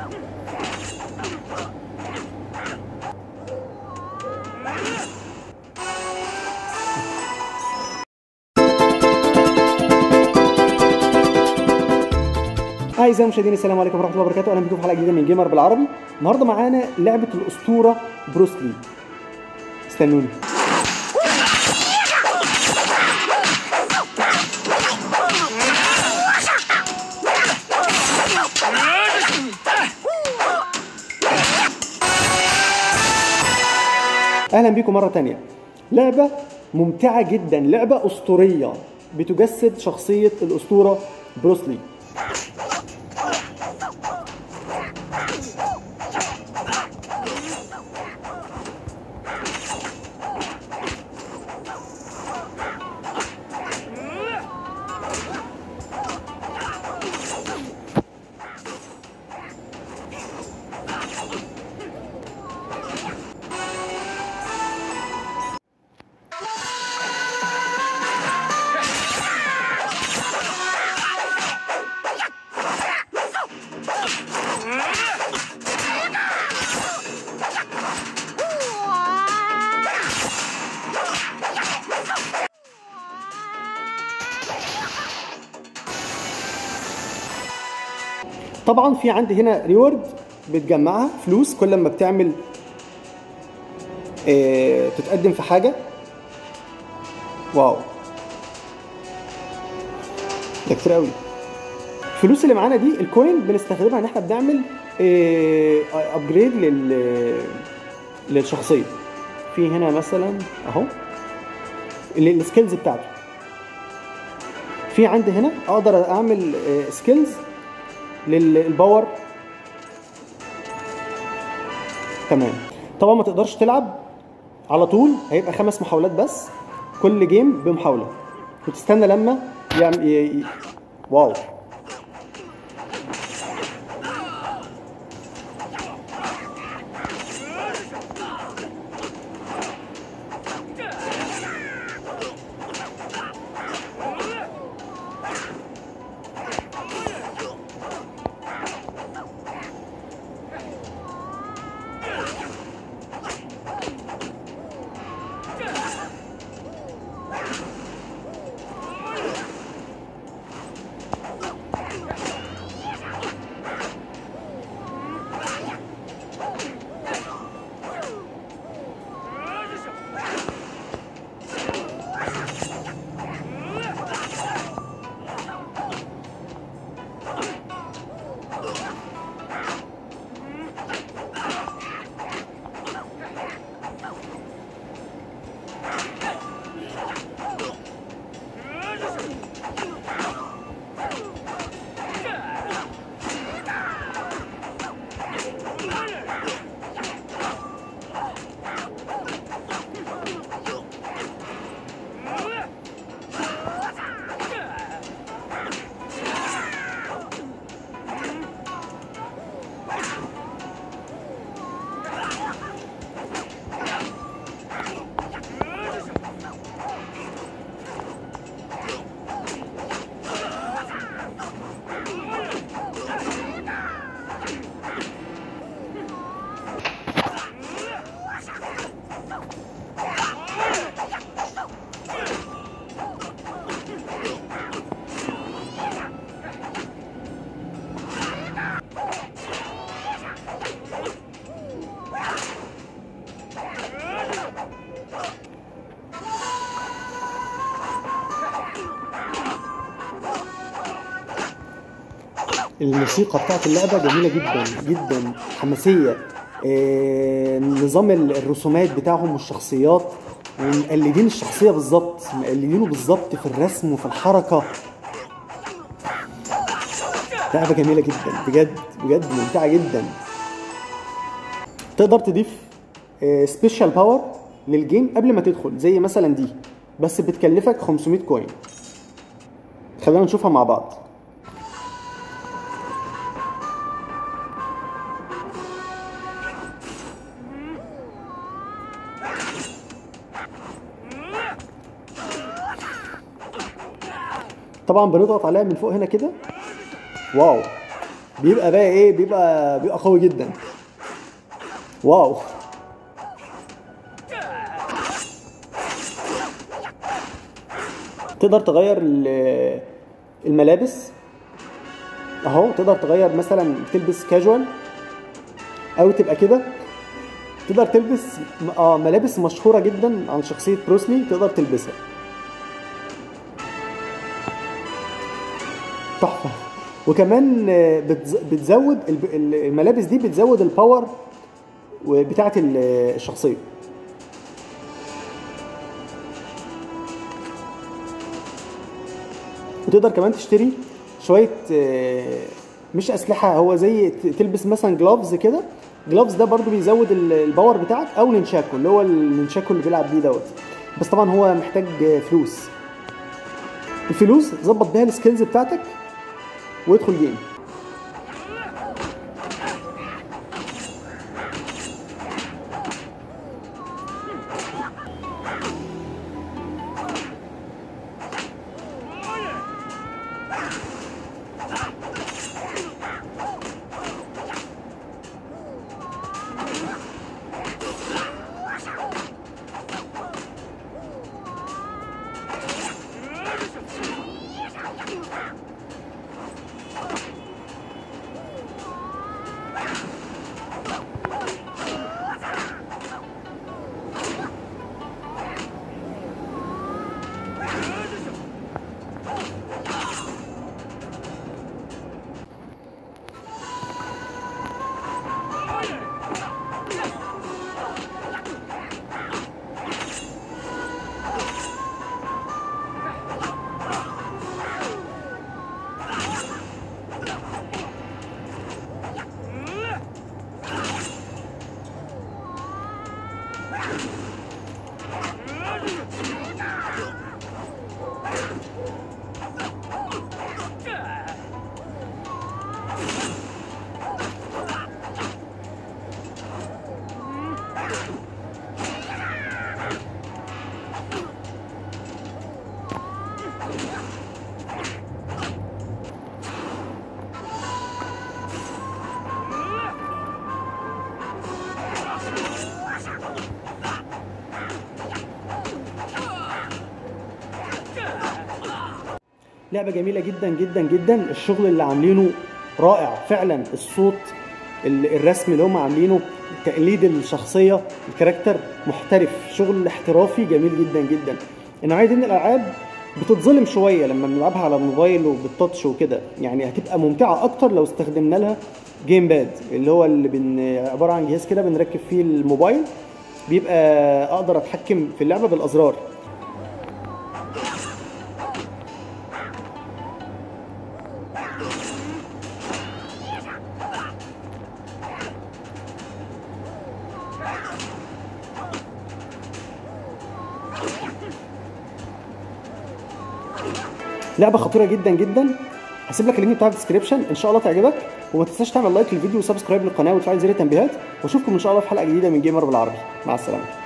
اعزائي المشاهدين السلام عليكم ورحمه الله وبركاته اهلا بكم في حلقه جديده من جيمر بالعربي النهارده معانا لعبه الاسطوره بروسلي استنوني اهلا بكم مره تانية لعبه ممتعه جدا لعبه اسطوريه بتجسد شخصيه الاسطوره بروسلي طبعا في عندي هنا ريورد بتجمعها فلوس كل ما بتعمل آه، تتقدم في حاجه واو ده كتير قوي الفلوس اللي معانا دي الكوين بنستخدمها ان احنا بنعمل ابجريد لل للشخصيه في هنا مثلا اهو ال- السكيلز بتاعته في عندي هنا اقدر اعمل سكيلز للباور تمام طبعا ما تقدرش تلعب على طول هيبقى خمس محاولات بس كل جيم بمحاوله وتستنى لما يعمل ي... ي... واو الموسيقى بتاعت اللعبة جميلة جدا جدا حماسية آه، نظام ال- الرسومات بتاعهم والشخصيات ومقلدين الشخصية بالظبط مقلدينه بالظبط في الرسم وفي الحركة لعبة جميلة جدا بجد بجد ممتعة جدا تقدر تضيف سبيشال باور للجيم قبل ما تدخل زي مثلا دي بس بتكلفك 500 كوين خلينا نشوفها مع بعض طبعا بنضغط عليها من فوق هنا كده واو بيبقى بقى ايه بيبقى بيبقى قوي جدا واو تقدر تغير ال- الملابس اهو تقدر تغير مثلا تلبس كاجوال او تبقى كده تقدر تلبس اه ملابس مشهوره جدا عن شخصيه بروسلي تقدر تلبسها تحفه وكمان آه، بتز- بتزود الب- ال- الملابس دي بتزود الباور بتاعه ال- الشخصيه وتقدر كمان تشتري شويه آه، مش اسلحه هو زي ت- تلبس مثلا جلافز كده جلافز ده برضو بيزود ال- الباور بتاعك او نينشاكو اللي هو النينشاكو اللي بيلعب بيه دوت بس طبعا هو محتاج آه، فلوس الفلوس ظبط بيها السكيلز بتاعتك وادخل جيم لعبه جميله جدا جدا جدا الشغل اللي عاملينه رائع فعلا الصوت ال- الرسم اللي هم عاملينه تقليد الشخصيه الكاركتر محترف شغل احترافي جميل جدا جدا النوعيه دي من الالعاب بتتظلم شويه لما بنلعبها على الموبايل وبالتاتش وكده يعني هتبقى ممتعه اكتر لو استخدمنا لها جيم باد اللي هو اللي بن عباره عن جهاز كده بنركب فيه الموبايل بيبقى اقدر اتحكم في اللعبه بالازرار لعبه خطيره جدا جدا هسيب لك اللينك بتاع الديسكربشن ان شاء الله تعجبك وما تنساش تعمل لايك للفيديو وسبسكرايب للقناه وتفعل زر التنبيهات واشوفكم ان شاء الله في حلقه جديده من جيمر بالعربي مع السلامه